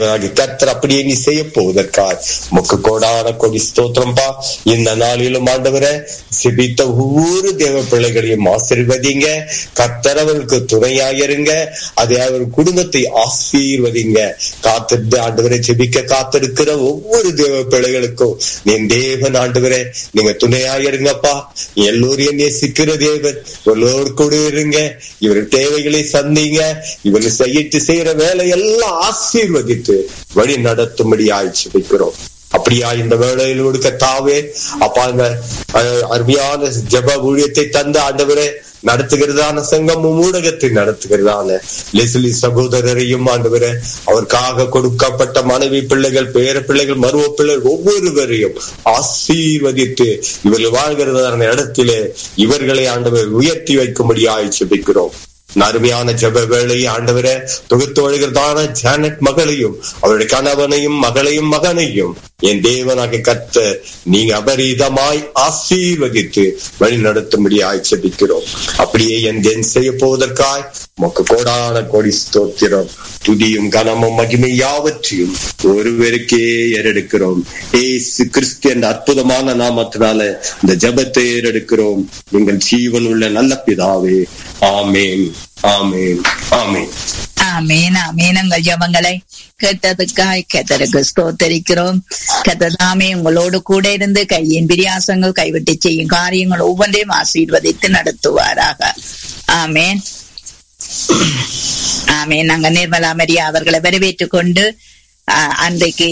கர்த்தர் அப்படியே நீ செய்ய போவதற்காய் முக்கு கோடான கொடி ஸ்தோத்திரம்பா இந்த நாளிலும் ஆண்டவரை சிபித்த ஒவ்வொரு தேவ பிள்ளைகளையும் ஆசிர்வதிங்க கர்த்தர் அவர்களுக்கு துணையாயிருங்க அதை அவர் குடும்பத்தை ஆசீர்வதிங்க காத்திருந்து ஆண்டவரை ஜெபிக்க காத்திருக்கிற ஒவ்வொரு தேவ பிள்ளைகளுக்கும் நீ தேவன் ஆண்டவரே நீங்க துணையாயிருங்கப்பா எல்லோரையும் நேசிக்கிற தேவன் எல்லோரு கூட இருங்க இவர் தேவைகளை சந்திங்க இவர் செய்யிட்டு செய்யற வேலை எல்லாம் ஆசீர்வதித்து வழி நடத்தும்படி ஆயிடுச்சு வைக்கிறோம் அப்படியா இந்த வேளையில் கொடுக்க தாவே அப்பா இந்த அஹ், அருமையான ஜெப ஊழியத்தை தந்த ஆண்டவரே நடத்துகிறதான சங்கம் ஊடகத்தை நடத்துகிறதான லெஸ்லி சகோதரரையும் ஆண்டவரே அவருக்காக கொடுக்கப்பட்ட மனைவி பிள்ளைகள் பேர பிள்ளைகள் மருவ பிள்ளைகள் ஒவ்வொருவரையும் ஆசீர்வதித்து இவர்கள் வாழ்கிறதான இடத்திலே இவர்களை ஆண்டவர் உயர்த்தி வைக்கும்படியாய் ஜெபிக்கிறோம் அருமையான ஜெப வேளையை ஆண்டவரே தொகுத்து வருகிறதான ஜானட் மகளையும் அவருடைய கணவனையும் மகளையும் மகனையும் என் தேவனாக கத்த நீங்க அபரீதமாய் ஆசீர்வதித்து வழி நடத்தும்படி ஆய்ச்சபிக்கிறோம் அப்படியே என் தென் செய்ய போவதற்காய் மொக்க கோடான கோடி ஸ்தோத்திரம் துதியும் கனமும் மகிமை யாவற்றையும் ஒருவருக்கே ஏறெடுக்கிறோம் ஏசு கிறிஸ்து என்ற அற்புதமான நாமத்தினால இந்த ஜெபத்தை ஏறெடுக்கிறோம் நீங்கள் ஜீவன் உள்ள நல்ல பிதாவே ஆமேன் ஆமேன் ஆமேன் ஆமீன் ஆமீன் உங்கள் ஜபங்களை கேட்டதுக்காய் கத்தருக்கு ஸ்தோத்தரிக்கிறோம் கத்ததாமே உங்களோடு கூட இருந்து கையின் பிரியாசங்கள் கைவிட்டு செய்யும் காரியங்கள் ஒவ்வொன்றையும் ஆசீர்வதித்து நடத்துவாராக ஆமேன் ஆமேன் நாங்க நிர்மலா மரியா அவர்களை வரவேற்றுக் கொண்டு ஆஹ், அன்றைக்கு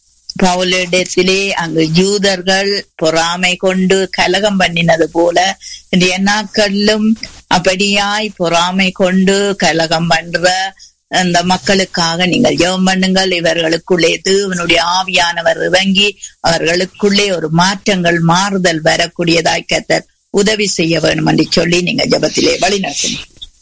பவுலிடத்திலே அங்கு யூதர்கள் பொறாமை கொண்டு கலகம் பண்ணினது போல இன்றைய நாட்களிலும் அப்படியாய் பொறாமை கொண்டு கலகம் பண்ற அந்த மக்களுக்காக நீங்கள் ஜெபம் பண்ணுங்கள் இவர்களுக்குள்ளே தேவனுடைய ஆவியானவர் இறங்கி அவர்களுக்குள்ளே ஒரு மாற்றங்கள் மாறுதல் வரக்கூடியதாய் கத்தர் உதவி செய்ய வேண்டும் என்று சொல்லி நீங்க ஜெபத்திலே வழிநடத்தணும்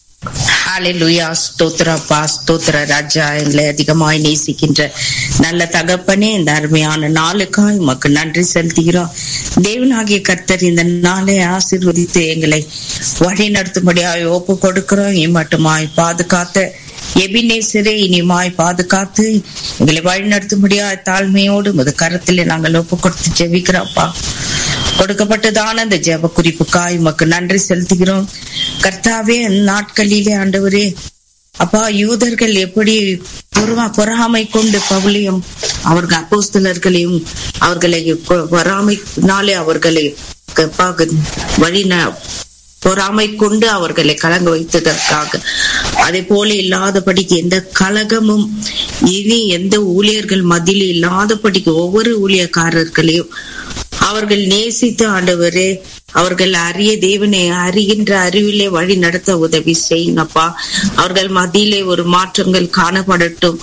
ஹalleluya ஸ்தோத்திரப்பா ஸ்தோத்திர ராஜா எங்களை அதிகமாய் நேசிக்கின்ற நல்ல தகப்பனே இந்த அருமையான நாளுக்காய் உமக்கு நன்றி செலுத்துகிறோம் தேவனாகிய கர்த்தர் இந்த நாளை ஆசீர்வதித்து எங்களை வழி நடத்தும்படியாய் ஒப்பு கொடுக்கிறோம் இம்மட்டுமாய் பாதுகாத்த எபினேசரே இனிமாய் பாதுகாத்து எங்களை வழி நடத்தும்படியாய் தாழ்மையோடு முது கரத்திலே நாங்கள் ஒப்பு கொடுத்து ஜெபிக்கிறோம்ப்பா கொடுக்கப்பட்டதான அந்த ஜெப குறிப்புக்காய் உமக்கு நன்றி செலுத்துகிறோம் கர்த்தாவே அந்த நாட்களிலே ஆண்டவரே அப்பா யூதர்கள் எப்படி பொறுமா பொறாமை கொண்டு பவுலையும் அவர்கள் அப்போஸ்தலர்களையும் அவர்களை பொ- பொறாமைனாலே அவர்களை க- பா- வழி ந- பொறாமை கொண்டு அவர்களை கலங்க வைத்ததற்காக அதே போல இல்லாதபடிக்கு எந்த கலகமும் இனி எந்த ஊழியர்கள் மத்தியில் இல்லாதபடிக்கு ஒவ்வொரு ஊழியக்காரர்களையும் அவர்கள் நேசித்த ஆண்டவரே அவர்கள் அறிய தேவனை அறிகின்ற அறிவிலே வழி நடத்த உதவி செய்யுங்கப்பா அவர்கள் மத்தியிலே ஒரு மாற்றங்கள் காணப்படட்டும்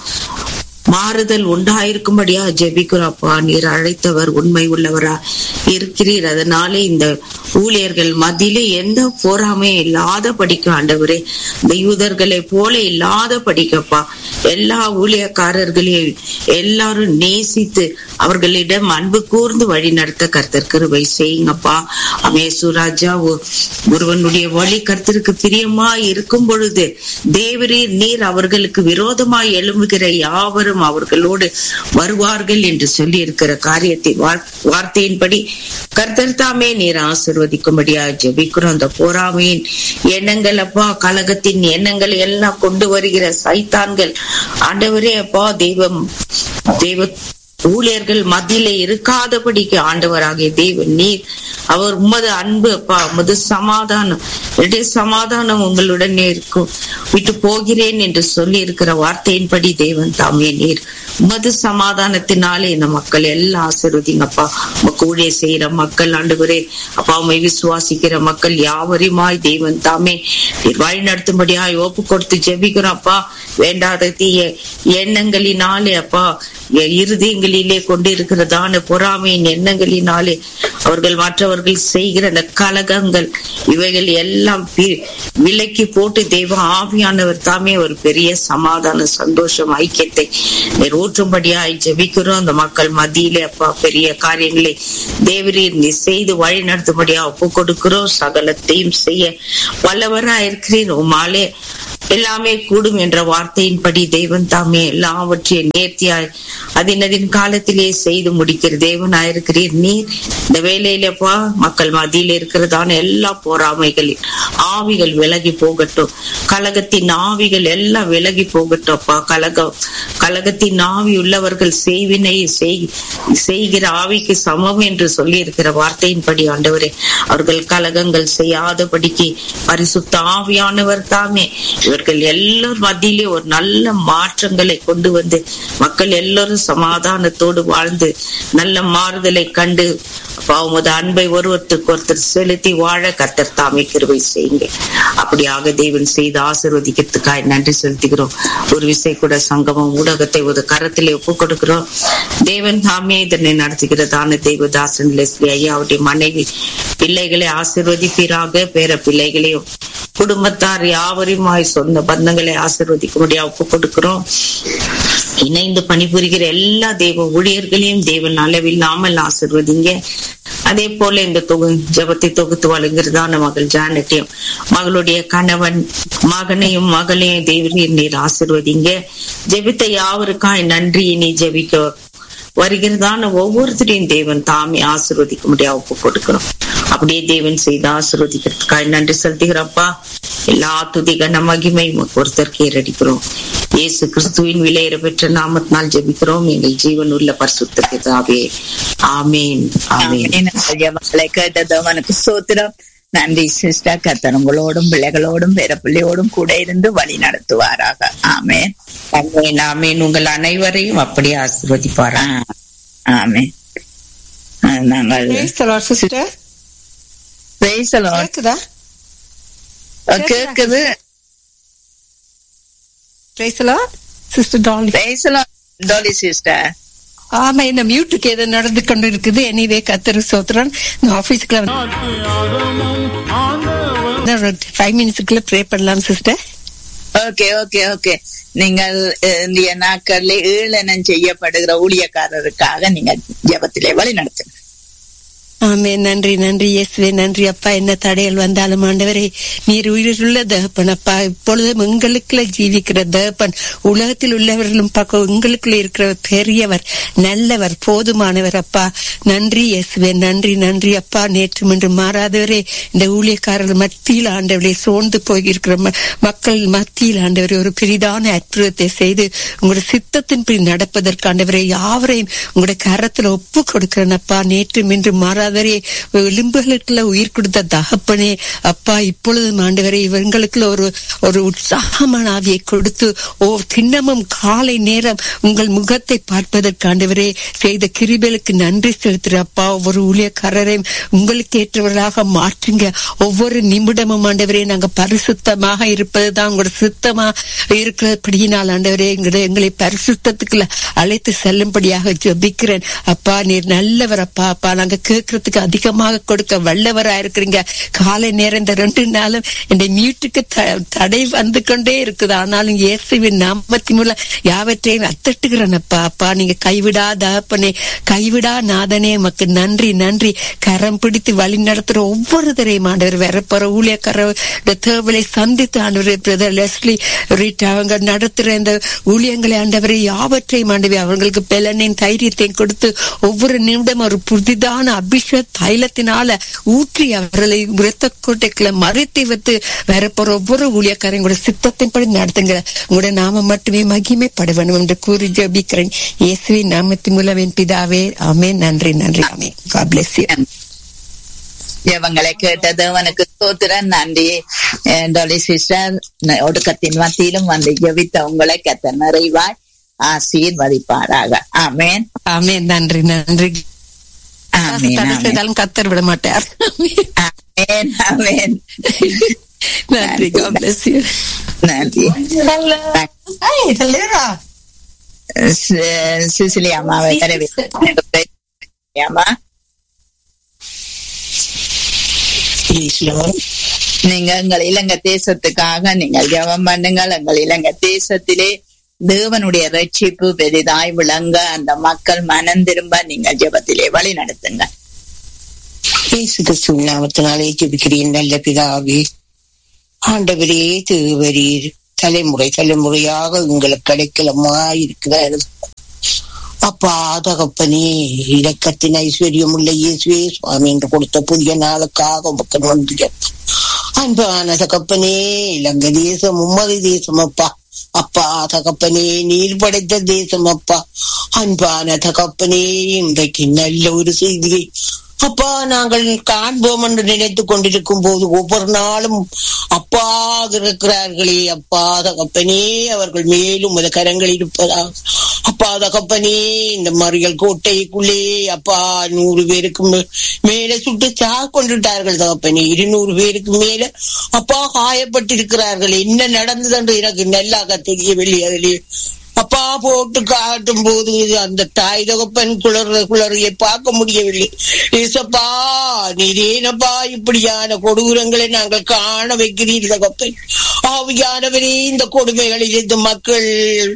மாறுதல் உண்டாயிருக்கும்படியா ஜெபிக்கிறோம்ப்பா நீர் அழைத்தவர் உண்மை உள்ளவரா இருக்கிறீர் அதனாலே இந்த ஊழியர்கள் மத்தியிலே எந்த போராமையும் இல்லாத படிக்க ஆண்டவரே இந்த யூதர்களை போல இல்லாத படிக்கப்பா எல்லா ஊழியக்காரர்களையும் எல்லாரும் நேசித்து அவர்களிடம் அன்பு கூர்ந்து வழி நடத்த கர்த்தர் கிருபை செய்யுங்கப்பா அமேசுராஜா ஒருவனுடைய வழி கர்த்தருக்கு பிரியமா இருக்கும் பொழுது தேவரீர் நீர் அவர்களுக்கு விரோதமாய் எழும்புகிற யாவரும் அவர்களோடு வருவார்கள் என்று சொல்லி இருக்கிற காரியத்தை வார்- வார்த்தையின்படி கர்த்தர் தாமே நீர் ஆசிர்வதிக்கும்படியா ஜெபிக்கிறோம் அந்த போராமையின் எண்ணங்கள் அப்பா கலகத்தின் எண்ணங்கள் எல்லாம் கொண்டு வருகிற சைத்தான்கள் ஆண்டவரே அப்பா தெய்வம் தெய்வ ஊழியர்கள் மத்தியிலே இருக்காதபடிக்கு ஆண்டவராகிய தேவன் நீர் அவர் உமது அன்பு அப்பா உமது சமாதானம் என்னுடைய சமாதானம் உங்களுடனே இருக்கும் விட்டு போகிறேன் என்று சொல்லி இருக்கிற வார்த்தையின்படி தேவன் தாமே நீர் உமது சமாதானத்தினாலே இந்த மக்கள் எல்லாம் ஆசீர்வதிங்கப்பா உமக்கு ஊழிய செய்யற மக்கள் ஆண்டவரே அப்பா உமை விசுவாசிக்கிற மக்கள் யாவரையுமாய் தேவன் தாமே நீர் வழி நடத்தும்படியாய் ஒப்பு கொடுத்து ஜெபிக்கிறோம் அப்பா வேண்டாத தீய எண்ணங்களினாலே அப்பா எ- இருதயங்களிலே கொண்டிருக்கிறதான பொறாமையின் எண்ணங்களினாலே அவர்கள் மற்றவர்கள் செய்கிற அந்த கலகங்கள் இவைகள் எல்லாம் பி- விலக்கி போட்டு தெய்வ ஆவியானவர் தாமே ஒரு பெரிய சமாதான சந்தோஷம் ஐக்கியத்தை நீர் ஊற்றும்படியாய் ஜெபிக்கிறோம் அந்த மக்கள் மத்தியிலே அப்பா பெரிய காரியங்களை தேவரீர் நீ செய்து வழி நடத்தும்படியா ஒப்பு கொடுக்கிறோம் சகலத்தையும் செய்ய வல்லவரா இருக்கிறீர் உமாலே எல்லாமே கூடும் என்ற வார்த்தையின்படி தேவன் தாமே எல்லாவற்றையும் நேர்த்தியாய் அதினதின் காலத்திலே செய்து முடிக்கிற தேவனாயிருக்கிறீர் நீர் இந்த வேலையிலப்பா மக்கள் மத்தியில் இருக்கிறதான எல்லா போராமைகளில் ஆவிகள் விலகி போகட்டும் கலகத்தின் ஆவிகள் எல்லாம் விலகி போகட்டும் அப்பா கலகம் கலகத்தின் ஆவி உள்ளவர்கள் செய்வினை செய்- செய்கிற ஆவிக்கு சமம் என்று சொல்லி இருக்கிற வார்த்தையின்படி ஆண்டவரே அவர்கள் கலகங்கள் செய்யாதபடிக்கு பரிசுத்த ஆவியானவர் தாமே இவர்கள் எல்லோர் மத்தியிலே ஒரு நல்ல மாற்றங்களை கொண்டு வந்து மக்கள் எல்லோரும் சமாதானத்தோடு வாழ்ந்து நல்ல மாறுதலை கண்டு அப்பா, உமது அன்பை ஒருவருக்கு ஒருத்தர் செலுத்தி வாழ கர்த்தர் தாமே கிருபை செய்யுங்க அப்படியாக தேவன் செய்து ஆசீர்வதிக்கிறதுக்காக நன்றி செலுத்துகிறோம் ஒரு விசை கூட சங்கமம் ஊடகத்தை ஒரு கரத்திலே ஒப்பு கொடுக்கிறோம் தேவன் தாமே இதனை நடத்துகிறதான தேவதாசன் லெஸ்லி ஐயா அவருடைய மனைவி பிள்ளைகளை ஆசீர்வதிப்பீராக பேர பிள்ளைகளையும் குடும்பத்தார் யாவரையுமாய் சொந்த பந்தங்களை ஆசீர்வதிக்க முடியாது ஒப்பு கொடுக்கிறோம் இணைந்து பணிபுரிகிற எல்லா தெய்வ ஊழியர்களையும் தேவன் அளவில்லாமல் ஆசிர்வதிங்க அதே போல இந்த தொகு ஜபத்தை தொகுத்து வழங்குறதான மகள் ஜானட்டையும் மகளுடைய கணவன் மகனையும் மகளையும் தேவனையும் நீர் ஆசிர்வதிங்க ஜெபித்த யாவருக்காய் நன்றி நீ ஜெபிக்க வருகிறதான ஒவ்வொருத்தரையும் தேவன் தாமே ஆசிர்வதிக்க முடியாது ஒப்பு கொடுக்கிறோம் அப்படியே தேவன் செய்து ஆசிர்வதிக்கிறதுக்காக நன்றி செலுத்துகிறப்பா எல்லா துதி கன மகிமை உமக்கு ஒருத்தர் கேரடிக்கிறோம் இயேசு கிறிஸ்துவின் விலையேற பெற்ற நாமத்தினால் ஜெபிக்கிறோம் எங்கள் ஜீவன் உள்ள பரிசுத்த பிதாவே ஆமேன் ஆமேன் ஜபங்களை கேட்டது அவனுக்கு சோத்திரம் நன்றி சிஸ்டர் கத்தர் உங்களோடும் பிள்ளைகளோடும் பேர பிள்ளையோடும் கூட இருந்து வழி நடத்துவாராக ஆமென் ஆமேன் ஆமேன் உங்கள் அனைவரையும் அப்படியே ஆசிர்வதிப்பாரா ஆ, ஆமென் ஆ, நாங்கள் Praise the Lord, sister. praise the Lord. கேக்குதா கேக்குது Praise the Lord. Sister Dolly. praise the Lord, Dolly sister ஆமா இந்த மியூட்டுக்கு எது நடந்து கொண்டு இருக்குது எனிவே கத்திர சோத்திரன் இந்த ஆபீஸ்க்குள்ள ஃபைவ் மினிட்ஸ்க்குள்ள ப்ரே பண்ணலாம் சிஸ்டர் ஓகே ஓகே ஓகே நீங்கள் அஹ், இந்திய நாட்களில் ஈழனம் செய்யப்படுகிற ஊழியக்காரருக்காக நீங்க ஜெபத்திலே வழி நடத்துங்க ஆமே நன்றி நன்றி இயேசுவே நன்றி அப்பா என்ன தடைகள் வந்தாலும் ஆண்டவரே நீர் உயிருள்ள தகப்பன் அப்பா இப்பொழுதும் எங்களுக்குள்ள ஜீவிக்கிற தகப்பன் உலகத்தில் உள்ளவர்களும் பக்கம் உங்களுக்குள்ள இருக்கிற பெரியவர் நல்லவர் போதுமானவர் அப்பா நன்றி இயேசுவே நன்றி நன்றி அப்பா நேற்று இன்று மாறாதவரே இந்த ஊழியக்காரர்கள் மத்தியில் ஆண்டவரே சோர்ந்து போயிருக்கிற ம- மக்கள் மத்தியில் ஆண்டவரே ஒரு பெரிதான அற்புதத்தை செய்து உங்களுடைய சித்தத்தின்படி நடப்பதற்கு ஆண்டவரே யாவரையும் உங்களுடைய கரத்துல ஒப்பு கொடுக்கிறேன் அப்பா நேற்று இன்று மாறாதவரே எலும்புகளுக்குள்ள உயிர் கொடுத்த தகப்பனே அப்பா இப்பொழுதும் ஆண்டவரே இவங்களுக்குள்ள ஒரு ஒரு உற்சாகமான ஆவியை கொடுத்து ஓ திண்ணமும் காலை நேரம் உங்கள் முகத்தை பார்ப்பதற்கு ஆண்டவரே செய்த கிருபைகளுக்கு நன்றி செலுத்துற அப்பா ஒவ்வொரு ஊழியக்காரரையும் உங்களுக்கு ஏற்றவர்களாக மாற்றுங்க ஒவ்வொரு நிமிடமும் ஆண்டவரே நாங்க பரிசுத்தமாக இருப்பதுதான் உங்களோட சுத்தமா இருக்கிறபடியினால் ஆண்டவரே எங்களை எங்களை பரிசுத்தத்துக்குள்ள அழைத்து செல்லும்படியாக ஜெபிக்கிறேன் அப்பா நீர் நல்லவர் அப்பா அப்பா நாங்க கேட்கறதுக்கு அதிகமாக கொடுக்க வல்லவரா இருக்கிறீங்க காலை நேரம் இந்த ரெண்டு நாளும் இந்த மியூட்டுக்கு த- தடை வந்து கொண்டே இருக்குது ஆனாலும் இயேசுவின் நாமத்தின் மூலம் யாவற்றையும் அத்தட்டுகிறேன் அப்பா அப்பா நீங்க கைவிடாத அப்பனே கைவிடா நாதனே மக்கு நன்றி நன்றி கரம் பிடித்து வழி நடத்துற ஒவ்வொருத்தரையும் ஆண்டவர் வரப்போற ஊழியக்கார தேவலை சந்தித்து ஆண்டவர் பிரதர் லெஸ்லி ரீட் அவங்க நடத்துற இந்த ஊழியங்களை ஆண்டவரை யாவற்றையும் ஆண்டவே அவங்களுக்கு பெலனையும் தைரியத்தையும் கொடுத்து ஒவ்வொரு நிமிடம் ஒரு புதிதான அபிஷேக தைலத்தினால ஊற்றி அவர்களை உரத்த கோட்டைக்குள்ள மறைத்து வைத்து வரப்போற ஒவ்வொரு ஊழியக்காரையும் கூட சித்தத்தின்படி நடத்துங்க உங்களோட நாம மட்டுமே மகிமைப்பட வேண்டும் என்று கூறி ஜபிக்கிறேன் இயேசுவின் நாமத்தின் மூலம் என் பிதாவே ஆமே நன்றி நன்றி ஆமே God bless you. ஜெபங்களை கேட்டது அவனுக்கு சோத்திரம் நன்றி அஹ், டோலி சிஸ்டர் ந- ஒடுக்கத்தின் மத்தியிலும் வந்து ஜெபித்த உங்களை கத்த நிறைவாய் ஆசீர்வதிப்பாராக ஆமென் ஆமே நன்றி நன்றி ஆமென் தடை ஆமென் செய்தாலும் கத்தர் விட மாட்டார் ஆமென் ஆமென் நன்றி God bless you. நன்றி Hey, Helera. சி- சிசிலி அம்மாவை வரவேற்கிறேன் அம்மா நீங்க எங்கள் இலங்கை தேசத்துக்காக நீங்கள் ஜெபம் பண்ணுங்கள் எங்கள் இலங்கை தேசத்திலே தேவனுடைய ரட்சிப்பு பெரிதாய் விளங்க அந்த மக்கள் மனம் திரும்ப நீங்கள் ஜெபத்திலே வழி நடத்துங்க இயேசு கிறிஸ்துவின் நாமத்தினாலே ஜெபிக்கிறேன் நல்ல பிதாவே ஆண்டவரே தேவரீர் தலைமுறை தலைமுறையாக எங்களுக்கு கிடைக்கலமா இருக்கிறார் அப்பா தகப்பனே இரக்கத்தின் ஐஸ்வர்யம் உள்ள இயேசுவே சுவாமி என்று கொடுத்த புதிய நாளுக்காக உமக்கு நன்றி அப்பா. அன்பான தகப்பனே இலங்கை தேசம் உம்மதி தேசம் அப்பா அப்பா தகப்பனே நீர் படைத்த தேசம் அப்பா அன்பான தகப்பனே இன்றைக்கு நல்ல ஒரு செய்தியை அப்பா நாங்கள் காண்போம் என்று நினைத்துக் கொண்டிருக்கும் போது ஒவ்வொரு நாளும் அப்பா இருக்கிறார்களே அப்பா தகப்பனே அவர்கள் மேலும் அது கரங்கள் இருப்பதா அப்பா தகப்பனே இந்த மறியல் கோட்டைக்குள்ளே அப்பா நூறு பேருக்கு மே- மேல சுட்டு சா கொண்டுட்டார்கள் தகப்பனே இருநூறு பேருக்கு மேல அப்பா காயப்பட்டிருக்கிறார்கள் என்ன நடந்தது என்று எனக்கு நல்லாக தெரியவில்லை அதிலே அப்பா போட்டு காட்டும் போது அந்த தாய் தகப்பன் குளற குளறியை பார்க்க முடியவில்லை ஏசப்பா நீரேனப்பா இப்படியான கொடூரங்களை நாங்கள் காண வைக்கிறீர் தகப்பன் ஆவியானவரே இந்த கொடுமைகளில் இந்த மக்கள்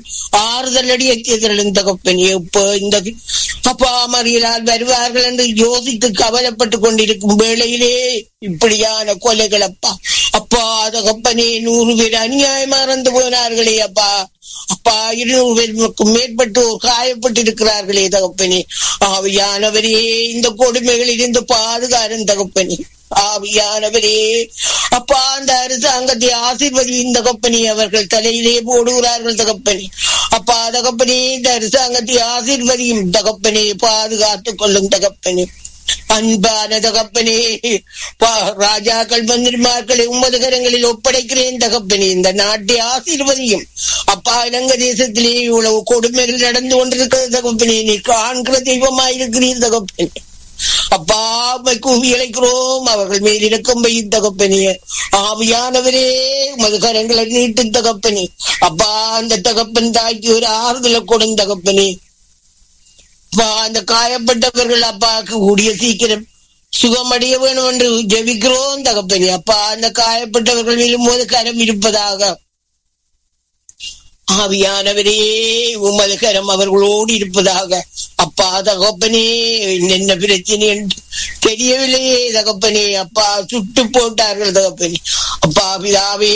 ஆறுதல் அடியத்தியதர்களும் தகப்பன் எப்ப இந்த அப்பா மறியலால் வருவார்கள் என்று யோசித்து கவலைப்பட்டு கொண்டிருக்கும் வேளையிலே இப்படியான கொலைகள் அப்பா அப்பா தகப்பனே நூறு பேர் அநியாயமா இறந்து போனார்களே அப்பா அப்பா இருநூறு பேருக்கும் மேற்பட்டோர் காயப்பட்டிருக்கிறார்களே தகப்பனே ஆவியானவரே இந்த கொடுமைகளில் இருந்து பாதுகாரும் தகப்பனே ஆவியானவரே அப்பா அந்த அரசாங்கத்தை ஆசீர்வதி இந்த கப்பனி அவர்கள் தலையிலே போடுகிறார்கள் தகப்பனே அப்பா தகப்பனே இந்த அரசாங்கத்தை ஆசீர்வதியும் தகப்பனே பாதுகாத்துக் கொள்ளும் தகப்பனே அன்பான தகப்பனே பா- ராஜாக்கள் மந்திரிமார்களை உமது கரங்களில் ஒப்படைக்கிறேன் தகப்பனே இந்த நாட்டை ஆசீர்வதியும் அப்பா இலங்கை தேசத்திலே இவ்வளவு கொடுமைகள் நடந்து கொண்டிருக்கிறது தகப்பனே நீ காண்கிற தெய்வமாயிருக்கிறீர் தகப்பனே அப்பா உம்மை கூவி அழைக்கிறோம் அவர்கள் மேல் இறக்கம் வையும் தகப்பனே ஆவியானவரே உமது கரங்களை நீட்டும் தகப்பனே அப்பா அந்த தகப்பன் தாய்க்கு ஒரு ஆறுதலை கொடும் தகப்பனே அப்பா அந்த காயப்பட்டவர்கள் அப்பாவுக்கு கூடிய சீக்கிரம் சுகமடைய வேணும் என்று ஜெபிக்கிறோம் தகப்பனே அப்பா அந்த காயப்பட்டவர்கள் மேலும் போது கரம் இருப்பதாக ஆவியானவரே உமது கரம் அவர்களோடு இருப்பதாக அப்பா தகப்பனே என்ன பிரச்சனை என்று தெரியவில்லையே தகப்பனே அப்பா சுட்டு போட்டார்கள் தகப்பனே அப்பா பிதாவே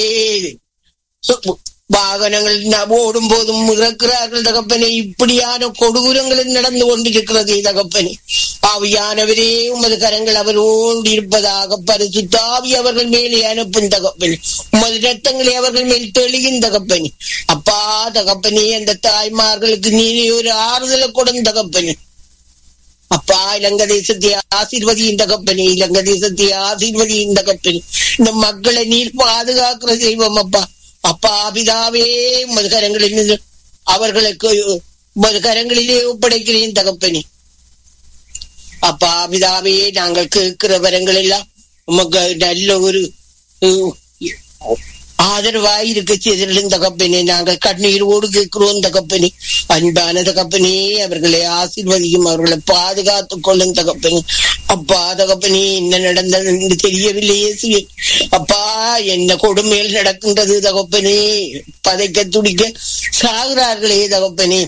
வாகனங்கள் ந- ஓடும் போதும் இறக்கிறார்கள் தகப்பனே இப்படியான கொடூரங்கள் நடந்து கொண்டிருக்கிறது தகப்பனே ஆவியானவரே உமது கரங்கள் அவரோடு இருப்பதாக பரிசுத்தாவி அவர்கள் மேலே அனுப்பும் தகப்பனே உமது ரத்தங்களை அவர்கள் மேல் தெளியும் தகப்பனே அப்பா தகப்பனே அந்த தாய்மார்களுக்கு நீரே ஒரு ஆறுதலை கொடும் தகப்பனே அப்பா இலங்கை தேசத்தை ஆசீர்வதியின் தகப்பனே இலங்கை தேசத்தை ஆசீர்வதியின் தகப்பனே இந்த மக்களை நீர் பாதுகாக்கிற தெய்வம் அப்பா அப்பா பிதாவே உமது கரங்களில் நின்று அவர்களுக்கு உமது கரங்களிலே ஒப்படைக்கிறேன் தகப்பனே அப்பா பிதாவே நாங்கள் கேட்கிற வரங்கள் எல்லாம் உமக்கு நல்ல ஒரு உம், ஆதரவாய் இருக்க செய்திருந்த தகப்பனே நாங்கள் கண்ணீரோடு கேட்கிறோம் தகப்பனே அன்பான தகப்பனே அவர்களை ஆசீர்வதியும் அவர்களை பாதுகாத்துக் கொள்ளும் தகப்பனே அப்பா தகப்பனே என்ன நடந்தது என்று தெரியவில்லையே இயேசுவே. அப்பா என்ன கொடுமையில் நடக்கின்றது தகப்பனே பதைக்க துடிக்க சாகிறார்களே தகப்பனே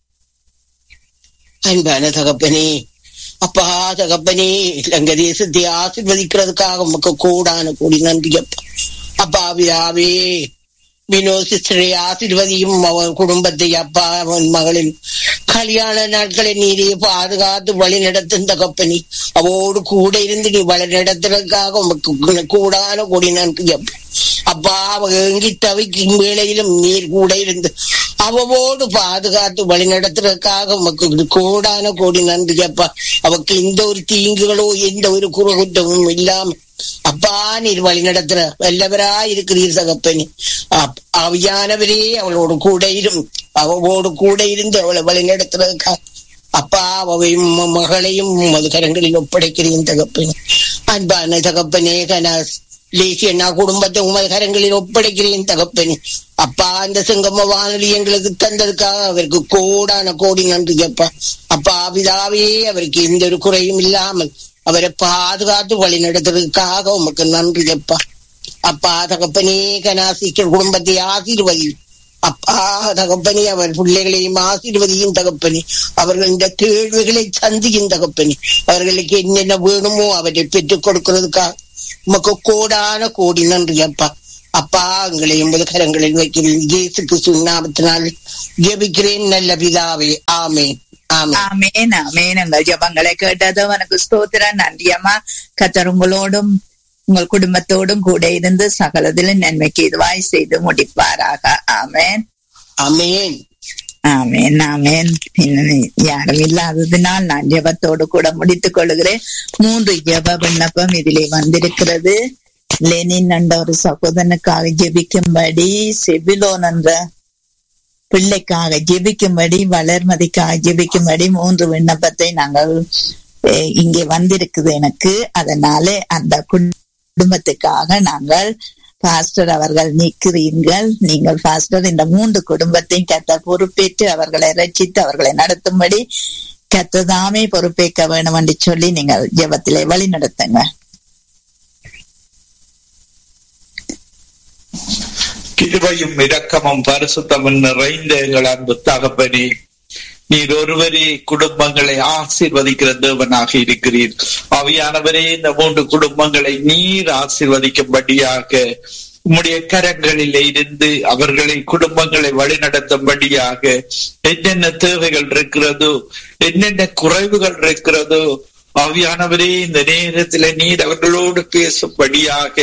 அன்பான தகப்பனே அப்பா தகப்பனே இலங்கை தேசத்தை ஆசீர்வதிக்கிறதுக்காக உமக்கு கூடான கூடி நன்றி அப்பா அப்பா பிதாவே வினோத் சிஸ்டரை ஆசீர்வதியும் அவன் குடும்பத்தை அப்பா அவன் மகளின் கல்யாண நாட்களை நீரே பாதுகாத்து வழி நடத்தும் தகப்பனி அவோடு கூட இருந்து நீ வழி நடத்துறதுக்காக உமக்கு கூடான கூடி நன்றி அப்பா அப்பா அவ எங்கி தவிக்கும் வேளையிலும் நீர் கூட இருந்து அவவோடு பாதுகாத்து வழி நடத்துறதுக்காக உமக்கு கோடான கோடி நன்றி அப்பா அவக்கு எந்த ஒரு தீங்குகளோ எந்த ஒரு குறுகுற்றமும் இல்லாம அப்பா நீர் வழி நடத்துற வல்லவரா இருக்கிறீர் தகப்பனே அப்- ஆவியானவரே அவளோடு கூட இரும் அவவோடு கூட இருந்து அவளை வழி நடத்துறதுக்காக அப்பா அவையும் ம- மகளையும் உமது கரங்களில் ஒப்படைக்கிறேன் தகப்பனே அன்பான தகப்பனே கனாஸ் லேசி அண்ணா குடும்பத்தை உமது கரங்களில் ஒப்படைக்கிறேன் தகப்பனே அப்பா அந்த சிங்கம வானொலி எங்களுக்கு தந்ததுக்காக அவருக்கு கோடான கோடி நன்றி அப்பா அப்பா பிதாவே அவருக்கு எந்த ஒரு குறையும் இல்லாமல் அவரை பாதுகாத்து வழி நடத்துறதுக்காக உமக்கு நன்றி அப்பா அப்பா தகப்பனே கனாசிக்கர் குடும்பத்தை ஆசீர்வதி அப்பா தகப்பனே அவர் பிள்ளைகளையும் ஆசீர்வதியும் தகப்பனே அவர்கள் இந்த கேள்விகளை சந்தியும் தகப்பனே அவர்களுக்கு என்னென்ன வேணுமோ அவரை பெற்றுக் கொடுக்கிறதுக்காக உமக்கு கோடான கோடி நன்றி அப்பா அப்பா எங்களை எண்பது கரங்களில் வைக்கிறேன் இயேசு கிறிஸ்து நாமத்தினால் ஜெபிக்கிறேன் நல்ல பிதாவே ஆமேன் ஆமேன் ஆமேன் ஆமேன் எங்கள் ஜபங்களை கேட்டது உனக்கு ஸ்தோத்திரம் நன்றியம்மா கத்தர் உங்களோடும் உங்கள் குடும்பத்தோடும் கூட இருந்து சகலதிலும் நன்மைக்கு இதுவாய் செய்து முடிப்பாராக ஆமேன் ஆமேன் ஆமேன் ஆமேன் இன்னும் யாரும் இல்லாததினால் நான் ஜெபத்தோடு கூட முடித்துக் கொள்கிறேன் மூன்று ஜெப விண்ணப்பம் இதிலே வந்திருக்கிறது லெனின் என்ற ஒரு சகோதரனுக்காக ஜெபிக்கும்படி செபிலோன் என்ற பிள்ளைக்காக ஜெபிக்கும்படி வளர்மதிக்காக ஜெபிக்கும்படி மூன்று விண்ணப்பத்தை நாங்கள் அஹ், இங்கே வந்திருக்குது எனக்கு அதனால அந்த குடும்பத்துக்காக நாங்கள் பாஸ்டர் அவர்கள் நிற்கிறீர்கள் நீங்கள் பாஸ்டர் இந்த மூன்று குடும்பத்தையும் கத்த பொறுப்பேற்று அவர்களை ரட்சித்து அவர்களை நடத்தும்படி கத்ததாமே பொறுப்பேற்க வேணும் என்று சொல்லி நீங்கள் ஜெபத்திலே வழி நடத்துங்க கிருபையும் இரக்கமும் பரிசுத்தமும் நிறைந்த எங்கள் அன்பு தகப்பனே நீர் ஒருவரே குடும்பங்களை ஆசீர்வதிக்கிற தேவனாக இருக்கிறீர் அவையானவரே இந்த மூன்று குடும்பங்களை நீர் ஆசீர்வதிக்கும்படியாக உம்முடைய கரங்களில் இருந்து அவர்களை குடும்பங்களை வழிநடத்தும்படியாக என்னென்ன தேவைகள் இருக்கிறதோ என்னென்ன குறைவுகள் இருக்கிறதோ ஆவியானவரே இந்த நேரத்துல நீர் அவர்களோடு பேசும்படியாக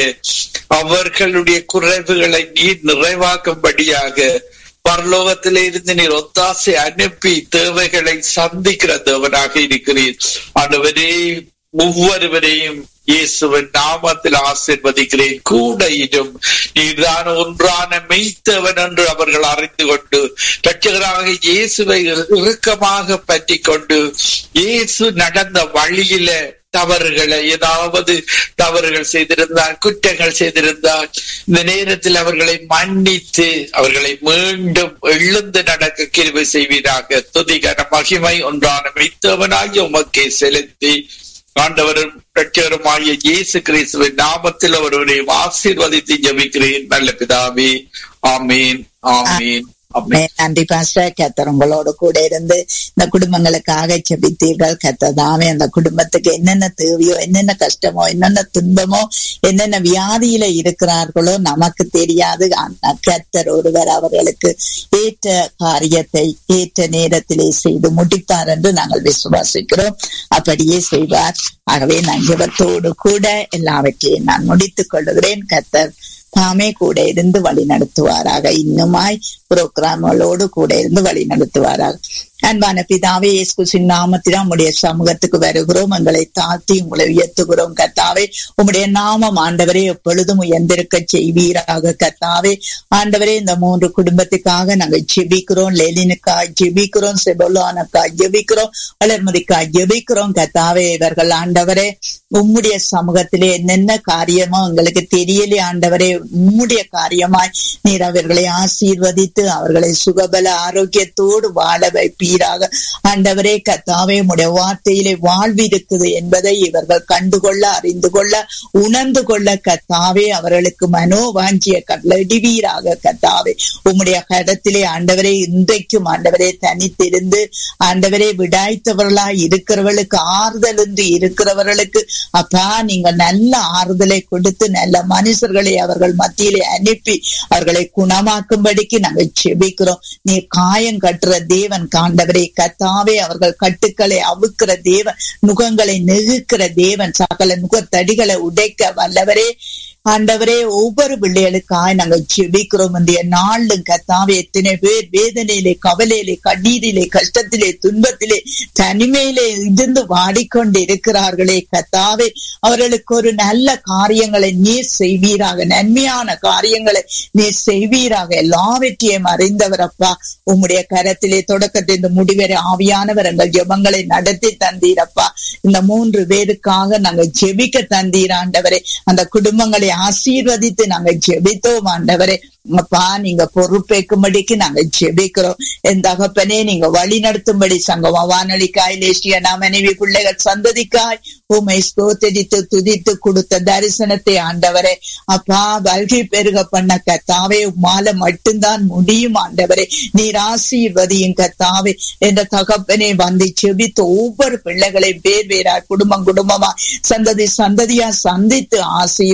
அவர்களுடைய குறைவுகளை நீர் நிறைவாக்கும்படியாக பரலோகத்திலே இருந்து நீர் ஒத்தாசை அனுப்பி தேவைகளை சந்திக்கிற தேவனாக இருக்கிறீர் ஆண்டவரே ஒவ்வொருவரையும் இயேசுவின் நாமத்தில் ஆசிர்வதிக்கிறேன் கூட இடும் நீர்தான் ஒன்றான மெய்த்தவன் என்று அவர்கள் அறிந்து கொண்டு ரட்சகராக இயேசுவை இறுக்கமாக பற்றி கொண்டு இயேசு நடந்த வழியில தவறுகளை ஏதாவது தவறுகள் செய்திருந்தால் குற்றங்கள் செய்திருந்தால் இந்த நேரத்தில் அவர்களை மன்னித்து அவர்களை மீண்டும் எழுந்து நடக்க கிருபை செய்வீராக துதிகர மகிமை ஒன்றான மெய்த்தவனாகி உமக்கே செலுத்தி ஆண்டவரும் ரட்சகருமாகிய இயேசு கிறிஸ்துவின் நாமத்தில் ஒருவரை ஆசீர்வதித்து ஜெபிக்கிறேன் நல்ல பிதாவே ஆமீன் ஆமீன் ஆமீன் நன்றி பாஸ்டர் கத்தர் உங்களோட கூட இருந்து இந்த குடும்பங்களுக்காக செபித்தீர்கள் கத்தர் தாமே அந்த குடும்பத்துக்கு என்னென்ன தேவையோ என்னென்ன கஷ்டமோ என்னென்ன துன்பமோ என்னென்ன வியாதியில இருக்கிறார்களோ நமக்கு தெரியாது ஆனா கத்தர் ஒருவர் அவர்களுக்கு ஏற்ற காரியத்தை ஏற்ற நேரத்திலே செய்து முடிப்பார் என்று நாங்கள் விசுவாசிக்கிறோம் அப்படியே செய்வார் ஆகவே நான் ஜெபத்தோடு கூட எல்லாவற்றையும் நான் முடித்துக் கொள்ளுகிறேன் கத்தர் தாமே கூட இருந்து வழி நடத்துவாராக இன்னுமாய் புரோகிராம்களோடு கூட இருந்து வழி நடத்துவாராக அன்பான பிதாவே இயேசுவின் நாமத்தில் உம்முடைய சமூகத்துக்கு வருகிறோம் எங்களை தாழ்த்தி உங்களை உயர்த்துகிறோம் கத்தாவே உம்முடைய நாமம் ஆண்டவரே எப்பொழுதும் உயர்ந்திருக்க செய்வீராக கத்தாவே ஆண்டவரே இந்த மூன்று குடும்பத்துக்காக நாங்கள் ஜெபிக்கிறோம் லெலினுக்கா ஜெபிக்கிறோம் செபோலானுக்கா ஜெபிக்கிறோம் வளர்மதிக்கா ஜெபிக்கிறோம் கத்தாவே இவர்கள் ஆண்டவரே உம்முடைய சமூகத்திலே என்னென்ன காரியமோ எங்களுக்கு தெரியலே ஆண்டவரே உம்முடைய காரியமாய் நீர் அவர்களை ஆசீர்வதித்து அவர்களை சுகபல ஆரோக்கியத்தோடு வாழ வைப்பீராக ஆண்டவரே கத்தாவே உம்முடைய வார்த்தையிலே வாழ்வு இருக்குது என்பதை இவர்கள் கண்டுகொள்ள அறிந்து கொள்ள உணர்ந்து கொள்ள கத்தாவே அவர்களுக்கு மனோவாஞ்சிய கடலடிவீராக கத்தாவே உம்முடைய கடத்திலே ஆண்டவரே இன்றைக்கும் ஆண்டவரே தனித்திருந்து ஆண்டவரே விடாய்த்தவர்களாய் இருக்கிறவர்களுக்கு ஆறுதல் என்று இருக்கிறவர்களுக்கு அப்பா நீங்க நல்ல ஆறுதலை கொடுத்து நல்ல மனுஷர்களை அவர்கள் மத்தியிலே அனுப்பி அவர்களை குணமாக்கும்படிக்கு நாங்கள் செபிக்கிறோம் நீ காயம் கட்டுற தேவன் காண்டவரே கத்தாவே அவர்கள் கட்டுக்களை அவுக்கிற தேவன் நுகங்களை நெகுக்கிற தேவன் சகல நுகத்தடிகளை உடைக்க வல்லவரே ஆண்டவரே ஒவ்வொரு பிள்ளைகளுக்காய் நாங்கள் ஜெபிக்கிறோம் இந்த நாளும் கத்தாவே எத்தனை பேர் வேதனையிலே கவலையிலே கண்ணீரிலே கஷ்டத்திலே துன்பத்திலே தனிமையிலே இருந்து வாடிக்கொண்டு இருக்கிறார்களே கத்தாவே அவர்களுக்கு ஒரு நல்ல காரியங்களை நீர் செய்வீராக நன்மையான காரியங்களை நீர் செய்வீராக எல்லாவற்றையும் அறிந்தவர் அப்பா உம்முடைய கரத்திலே தொடக்கத்தை இந்த முடிவரை ஆவியானவர் எங்கள் ஜெபங்களை நடத்தி தந்தீரப்பா இந்த மூன்று பேருக்காக நாங்கள் ஜெபிக்க தந்தீர் ஆண்டவரே அந்த குடும்பங்களை ஆசீர்வதித்து நாங்க ஜெபித்தோம் ஆண்டவரே அப்பா நீங்க பொறுப்பேற்கும்படிக்கு நாங்க ஜெபிக்கிறோம் என் தகப்பனே நீங்க வழி நடத்தும்படி சங்கமா வானொலிக்காய் லேசிய மனைவி பிள்ளைகள் சந்ததிக்காய் உமை ஸ்தோத்தரித்து துதித்து கொடுத்த தரிசனத்தை ஆண்டவரே அப்பா வல்கி பெருக பண்ண கத்தாவே மாலை மட்டும்தான் முடியும் ஆண்டவரே நீர் ஆசீர்வதியும் கத்தாவே என்ற தகப்பனே வந்து செபித்து ஒவ்வொரு பிள்ளைகளை பேர் வேறா குடும்பம் குடும்பமா சந்ததி சந்ததியா சந்தித்து ஆசீர்வதியும்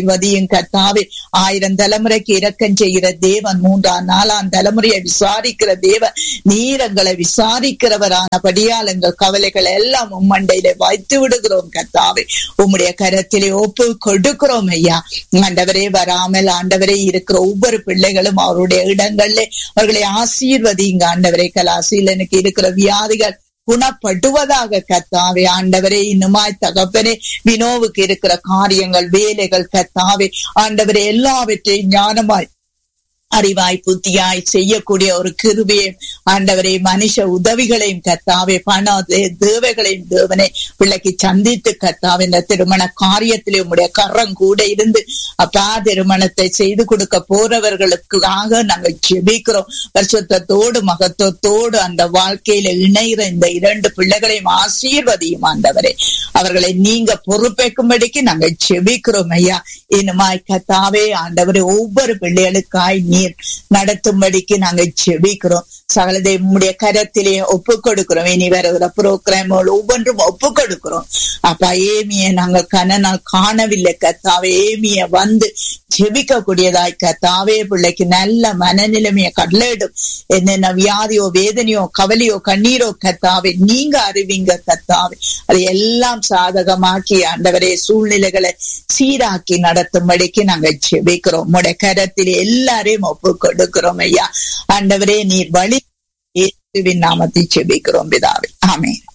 கத்தாவே ஆயிரம் தலைமுறைக்கு இரக்கம் செய்கிற தேவன் மூன்றாம் நாலாம் தலைமுறையை விசாரிக்கிற தேவன் நீரங்களை விசாரிக்கிறவரானபடியால் எங்கள் கவலைகள் எல்லாம் உம்மண்டையில வைத்து விடுகிறோம் கத்தாவே உம்முடைய கரத்திலே ஒப்பு கொடுக்கிறோம் ஐயா ஆண்டவரே வராமல் ஆண்டவரே இருக்கிற ஒவ்வொரு பிள்ளைகளும் அவருடைய இடங்கள்ல அவர்களை ஆசீர்வதிங்க ஆண்டவரே கலாசீலனுக்கு இருக்கிற வியாதிகள் குணப்படுவதாக கத்தாவே ஆண்டவரே இன்னுமாய் தகப்பனே வினோவுக்கு இருக்கிற காரியங்கள் வேலைகள் கத்தாவே ஆண்டவரே எல்லாவற்றையும் ஞானமாய் அறிவாய் புத்தியாய் செய்யக்கூடிய ஒரு கிருபையும் ஆண்டவரை மனுஷ உதவிகளையும் கத்தாவே பண தேவைகளையும் தேவனை பிள்ளைக்கு சந்தித்து கத்தாவே இந்த திருமண காரியத்திலே உங்களுடைய கரம் கூட இருந்து அப்பா திருமணத்தை செய்து கொடுக்க போறவர்களுக்காக நாங்கள் ஜெபிக்கிறோம் வருஷத்தோடு மகத்துவத்தோடு அந்த வாழ்க்கையில இணைகிற இந்த இரண்டு பிள்ளைகளையும் ஆசீர்வதியும் ஆண்டவரே அவர்களை நீங்க பொறுப்பேற்கும்படிக்கு நாங்கள் ஜெபிக்கிறோம் ஐயா இனிமாய் கத்தாவே ஆண்டவரே ஒவ்வொரு பிள்ளைகளுக்காய் நீர் நடத்தும்படிக்கு நாங்க ஜெபிக்கிறோம் சகலதை உம்முடைய கரத்திலே ஒப்பு கொடுக்கிறோம் இனி வருகிற புரோகிராம்கள் ஒவ்வொன்றும் ஒப்பு கொடுக்கிறோம் அப்ப ஏமிய நாங்கள் கனனால் காணவில்லை கத்தாவே ஏமிய வந்து ஜெபிக்க கூடியதாய் கத்தாவே பிள்ளைக்கு நல்ல மனநிலைமைய கடலிடும் என்னென்ன வியாதியோ வேதனையோ கவலையோ கண்ணீரோ கத்தாவே நீங்க அறிவிங்க கத்தாவே அதை எல்லாம் சாதகமாக்கி ஆண்டவரே சூழ்நிலைகளை சீராக்கி நடத்தும்படிக்கு நாங்க ஜெபிக்கிறோம் உம்முடைய கரத்தில் எல்லாரையும் ஒப்பு கொடுக்கிறோம் ஐயா ஆண்டவரே நீர் வழி இயேசுவின் நாமத்தை ஜெபிக்கிறோம் பிதாவே ஆமென்